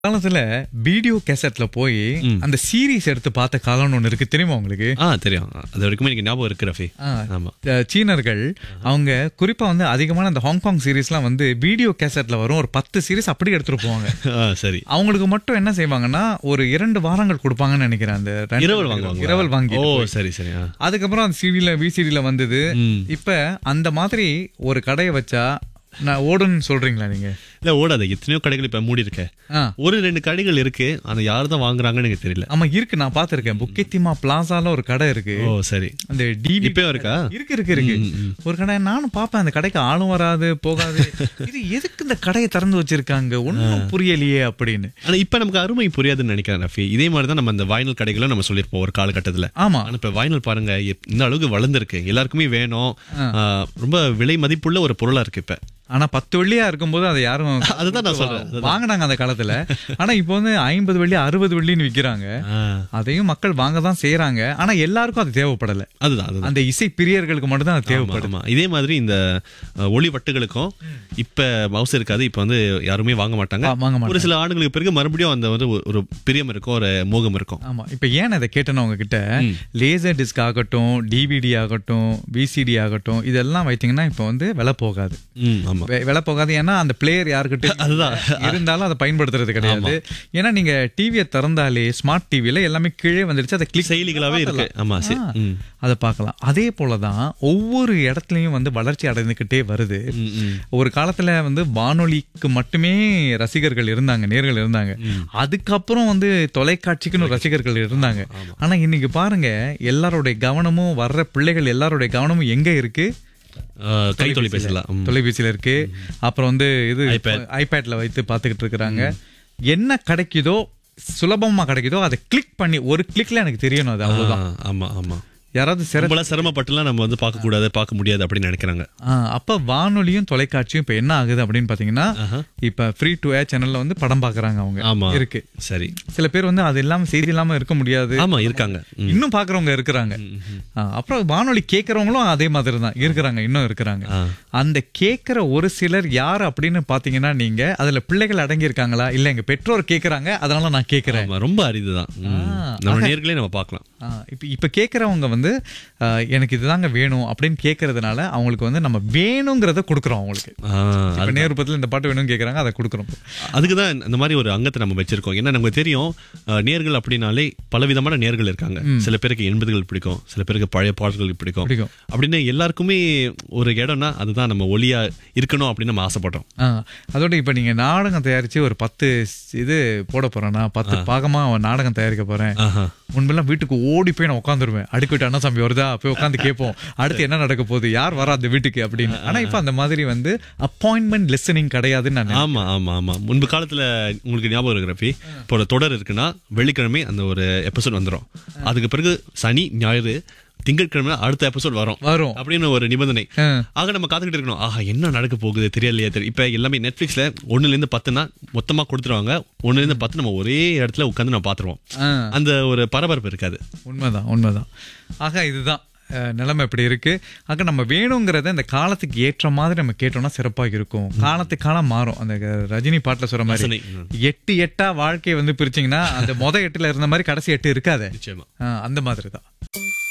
காலத்துல வீடியோ கேசட்ல போய் அந்த சீரிஸ் எடுத்து பார்த்த காலம்னு ஒண்ணு இருக்கு தெரியுமா உங்களுக்கு ஆ தெரியும் அது வரைக்கும் எனக்கு ஞாபகம் இருக்கு ரஃபி ஆ, ஆமா அஹ், சீனர்கள் அவங்க குறிப்பா வந்து அதிகமான அந்த ஹாங்காங் சீரிஸ்லாம் வந்து வீடியோ கேசட்ல வரும் ஒரு பத்து சீரிஸ் அப்படியே எடுத்துட்டு போவாங்க ஆ சரி அவங்களுக்கு மட்டும் என்ன செய்வாங்கன்னா ஒரு இரண்டு வாரங்கள் கொடுப்பாங்கன்னு நினைக்கிறேன் அந்த ரெண்டு- இரவல் வாங்குவாங்க இரவல் வாங்கி ஓ சரி சரி ஆ. அதுக்கப்புறம் அந்த சிடில விசிடில வந்தது ம். இப்ப அந்த மாதிரி ஒரு கடையை வச்சா நான் ஓடுன்னு சொல்றீங்களா நீங்க இல்ல ஓடாது எத்தனையோ கடைகள் இப்ப மூடி இருக்க ஆ ஒரு ரெண்டு கடைகள் இருக்கு ஆனா யாரு தான் வாங்குறாங்கன்னு எனக்கு தெரியல ஆமா இருக்கு நான் பாத்திருக்கேன் புக்கெத்திமா பிளாசால ஒரு கடை இருக்கு ஓ சரி அந்த டிவி இப்பயும் இருக்கா இருக்கு இருக்கு இருக்கு ஒரு கடை நானும் பாப்பேன் அந்த கடைக்கு ஆளும் வராது போகாது இது எதுக்கு இந்த கடையை திறந்து வச்சிருக்காங்க ஒண்ணும் புரியலையே அப்படின்னு ஆனா இப்ப நமக்கு அருமை புரியாதுன்னு நினைக்கிறேன் ரஃபி இதே மாதிரி தான் நம்ம அந்த வைனல் கடைகளும் நம்ம சொல்லியிருப்போம் ஒரு காலகட்டத்துல ஆமா ஆனா இப்ப வைனல் பாருங்க எப்- இந்த அளவுக்கு வளர்ந்துருக்கு எல்லாருக்குமே வேணும் ஆ, ரொம்ப விலை மதிப்புள்ள ஒரு பொருளா இருக்கு இப்ப ஆனா பத்து வெள்ளியா இருக்கும்போது அதை யாரும் அதுதான் நான் சொல்றேன் வாங்கினாங்க அந்த காலத்துல ஆனா இப்போ வந்து ஐம்பது வெள்ளி அறுபது வெள்ளின்னு விக்கிறாங்க ஆ, அதையும் மக்கள் வாங்க தான் செய்யறாங்க ஆனா எல்லாருக்கும் அது தேவைப்படல அதுதான் அதுதான் அந்த இசை பிரியர்களுக்கு மட்டும் தான் அது ஆமா, தேவைப்படுது ஆமா. இதே மாதிரி இந்த அஹ், ஒளி வட்டுகளுக்கும் இப்ப மவுஸ் இருக்காது இப்ப வந்து யாருமே வாங்க மாட்டாங்க ஆ, வாங்க மாட்டாங்க. ஒரு சில ஆண்டுகளுக்கு பிறகு மறுபடியும் அந்த வந்து ஒரு- ஒரு பிரியம் இருக்கும் ஒரு மோகம் இருக்கும் ஆமா இப்ப ஏன் இதை கேட்டேன்னா உங்ககிட்ட லேசர் டிஸ்க் ஆகட்டும் டிவிடி ஆகட்டும் விசிடி ஆகட்டும் இதெல்லாம் வைத்தீங்கன்னா இப்ப வந்து விலை போகாது ம், ஆமா வெ- விலை போகாது ஏன்னா அந்த பிளேயர் யாருக்கிட்ட அதுதான். இருந்தாலும் அதை பயன்படுத்துறது கிடையாது ஏன்னா நீங்க டிவியை திறந்தாலே ஸ்மார்ட் டிவில எல்லாமே கீழே வந்துடுச்சு அதை கிளிக் செயலிகளாவே இருக்கு ஆமா சரி ம். அதை பார்க்கலாம் அதே போலதான் ஒவ்வொரு இடத்துலயும் வந்து வளர்ச்சி அடைந்துகிட்டே வருது ம், ம். ஒரு காலத்துல வந்து வானொலிக்கு மட்டுமே ரசிகர்கள் இருந்தாங்க நேர்கள் இருந்தாங்க அதுக்கப்புறம் வந்து தொலைக்காட்சிக்குன்னு ரசிகர்கள் இருந்தாங்க ஆனா இன்னைக்கு பாருங்க எல்லாருடைய கவனமும் வர்ற பிள்ளைகள் எல்லாருடைய கவனமும் எங்க இருக்கு அஹ், கை தொலைபேசலாம் ம். தொலைபேசியில இருக்கு அப்புறம் வந்து இது iPad. ஐபேட்ல வைத்து பார்த்துக்கிட்டு இருக்கிறாங்க என்ன கிடைக்குதோ சுலபமா கிடைக்குதோ அதை கிளிக் பண்ணி ஒரு கிளிக்ல எனக்கு தெரியணும் அது அவ்வளவுதான் ஆ, ஆமா ஆமா யாராவது சிற ரொம்பலாம் சிரமப்பட்டுலாம் நம்ம வந்து பார்க்க கூடாது பார்க்க முடியாது அப்படின்னு நினைக்கிறாங்க ஆ, அப்ப வானொலியும் தொலைக்காட்சியும் இப்ப என்ன ஆகுது அப்படின்னு பாத்தீங்கன்னா இப்ப ஃப்ரீ டு ஏர் சேனல்ல வந்து படம் பாக்குறாங்க அவங்க ஆமா இருக்கு சரி சில பேர் வந்து அது இல்லாம செய்தி இல்லாம இருக்க முடியாது ஆமா இருக்காங்க ம். இன்னும் பாக்குறவங்க இருக்கிறாங்க ஆ, அப்புறம் வானொலி கேட்கறவங்களும் அதே மாதிரி தான் இருக்கிறாங்க இன்னும் இருக்கிறாங்க ஆ. அந்த கேட்கிற ஒரு சிலர் யார் அப்படின்னு பாத்தீங்கன்னா நீங்க அதுல பிள்ளைகள் அடங்கி இருக்காங்களா இல்ல எங்க பெற்றோர் கேக்குறாங்க அதனால நான் கேக்குறேன் ஆமா ரொம்ப அரிதுதான் ம். நம்ம நேர்களே நம்ம பார்க்கலாம் ஆ, இப்ப இப்ப கேக்குறவங்க வந்து ஆ, எனக்கு இதுதாங்க வேணும் அப்படின்னு கேக்குறதுனால அவங்களுக்கு வந்து நம்ம வேணுங்கிறத கொடுக்குறோம் அவங்களுக்கு ஆ, இப்ப நேருப்பத்துல இந்த பாட்டு வேணும்னு கேக்குறாங்க அதை கொடுக்குறோம் அதுக்கு தான் இந்த மாதிரி ஒரு அங்கத்தை நம்ம வச்சிருக்கோம் ஏன்னா நமக்கு தெரியும் அஹ், நேர்கள் அப்படின்னாலே பலவிதமான நேர்கள் இருக்காங்க சில பேருக்கு எண்பதுகள் பிடிக்கும் சில பேருக்கு பழைய பாடல்கள் பிடிக்கும் பிடிக்கும். அப்படின்னு எல்லாருக்குமே ஒரு இடம்னா அதுதான் நம்ம ஒளியா இருக்கணும் அப்படின்னு நம்ம ஆசைப்படுறோம் ஆ, அதோட இப்ப நீங்க நாடகம் தயாரிச்சு ஒரு பத்து ஸ்- இது போட போறேன்னா பத்து பாகமா நாடகம் தயாரிக்க போறேன் ஆஹா. முன்பெல்லாம் வீட்டுக்கு ஓடி போய் நான் உட்காந்துருவேன் அடுக்கு வீட்டு அண்ணாசாமி வருதா போய் உட்காந்து கேட்போம் அடுத்து என்ன நடக்க போகுது யார் வரா அந்த வீட்டுக்கு அப்படின்னு ஆனா இப்ப அந்த மாதிரி வந்து அப்பாயின்மெண்ட் லிசனிங் கிடையாதுன்னு நான் நினைக்கிறேன். ஆமா ஆமா ஆமா முன்பு காலத்துல உங்களுக்கு ஞாபகம் இருக்கிற ரஃபி இப்போ ஒரு தொடர் இருக்குன்னா வெள்ளிக்கிழமை அந்த ஒரு எபிசோட் வந்துரும் அதுக்கு பிறகு சனி ஞாயிறு திங்கட்கிழமை அடுத்த எபிசோட் வரும் வரும் அப்படின்னு ஒரு நிபந்தனை ஆ. ஆக நம்ம காத்துக்கிட்டு இருக்கணும் ஆஹா என்ன நடக்க போகுது தெரியலையே தெரியல இப்ப எல்லாமே நெட்ஃபிளிக்ஸ்ல ஒண்ணுல இருந்து பத்துனா மொத்தமா கொடுத்துருவாங்க ஒண்ணுல இருந்து பத்து நம்ம ஒரே இடத்துல உட்காந்து நம்ம பாத்துருவோம் ஆ, அந்த ஒரு பரபரப்பு இருக்காது உண்மைதான் உண்மைதான் ஆக இதுதான் அஹ், நிலைமை இப்படி இருக்கு ஆக நம்ம வேணுங்கிறத இந்த காலத்துக்கு ஏற்ற மாதிரி நம்ம கேட்டோம்னா சிறப்பாக இருக்கும் காலத்துக்கு காலம் மாறும் அந்த க- ரஜினி பாட்டுல சொல்ற மாதிரி ரசனை. ம். எட்டு எட்டா வாழ்க்கையை வந்து பிரிச்சீங்கன்னா அந்த மொத எட்டுல இருந்த மாதிரி கடைசி எட்டு இருக்காது நிச்சயமா அந்த மாதிரி தான்